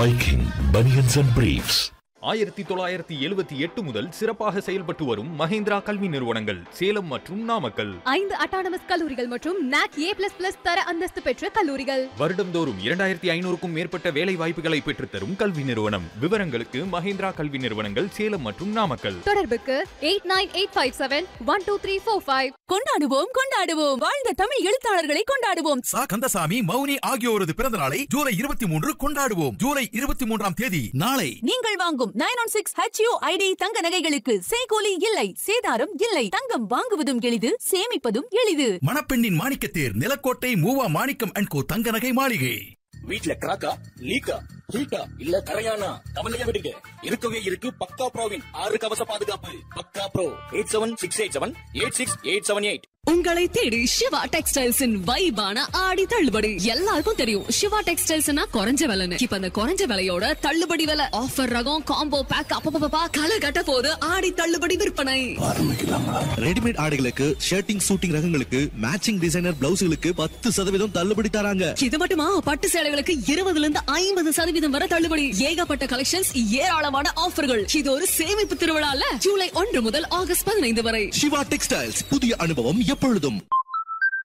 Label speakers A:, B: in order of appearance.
A: Viking Bunions and Briefs.
B: ஆயிரத்தி தொள்ளாயிரத்தி எழுபத்தி எட்டு முதல் சிறப்பாக செயல்பட்டு வரும் மஹேந்திரா கல்வி நிறுவனங்கள் சேலம் மற்றும் நாமக்கல்
C: ஐந்து அட்டானமஸ் கல்லூரிகள் மற்றும் நாக் ஏ பிளஸ் பிளஸ் தர அந்தஸ்து பெற்ற கல்லூரிகள்
B: வருடம்தோறும் இரண்டாயிரத்தி ஐநூறுக்கும் மேற்பட்ட வேலை வாய்ப்புகளை பெற்றுத்தரும் கல்வி நிறுவனம் விவரங்களுக்கு மஹேந்திரா கல்வி நிறுவனங்கள் சேலம் மற்றும் நாமக்கல்
C: தொடர்புக்கு eight nine eight five seven one two three four five
D: கொண்டாடுவோம் கொண்டாடுவோம் வாழ்ந்த தமிழ் எழுத்தாளர்களை கொண்டாடுவோம்
E: சா கந்தசாமி மௌனி ஆகியோரது பிறந்த நாளை ஜூலை இருபத்தி மூன்று கொண்டாடுவோம் ஜூலை இருபத்தி மூன்றாம் தேதி நாளை
D: நீங்கள் வாங்கும் nine one six HU ID தங்க நகைகளுக்கு சேகோலி இல்லை சேதாரம் இல்லை தங்கம் வாங்குவதும் எளிது சேமிப்பதும் எளிது
E: மணப்பெண்ணின் மாணிக்கத்தேர் நிலக்கோட்டை மூவா மாணிக்கம் அண்ட் கோ தங்க நகை மாளிகை
F: வீட்ல கிராக்கா லீக்கா ஹீட்டா இல்ல கரையானா கவலையா விடுங்க இருக்கவே இருக்கு பக்கா ப்ரோவின் ஆறு கவச பாதுகாப்பு பக்கா bro eight seven six eight seven eight six eight seven eight
G: உங்களை தேடி சிவா டெக்ஸ்டைல்ஸின் வைபான ஆடி தள்ளுபடி எல்லாருக்கும் தெரியும் சிவா டெக்ஸ்டைல்ஸ்னா குறைஞ்ச விலைன்னு இப்ப அந்த குறைஞ்ச விலையோட தள்ளுபடி விலை ஆஃபர் ரகம் காம்போ பேக் அப்பப்பா கலை கட்ட போது ஆடி தள்ளுபடி விற்பனை
H: ரெடிமேட் ஆடைகளுக்கு ஷர்ட்டிங் சூட்டிங் ரகங்களுக்கு மேட்சிங் டிசைனர் பிளவுஸ்களுக்கு பத்து சதவீதம் தள்ளுபடி தராங்க
G: இது மட்டுமா பட்டு சேலைகளுக்கு இருபதுல இருந்து ஐம்பது சதவீதம் வரை தள்ளுபடி ஏகப்பட்ட கலெக்ஷன்ஸ் ஏராளமான ஆஃபர்கள் இது ஒரு சேமிப்பு திருவிழால ஜூலை ஒன்று முதல் ஆகஸ்ட் பதினைந்து வரை
H: சிவா டெக்ஸ்டைல்ஸ் புதிய அனுபவம் எப்பொழுதும்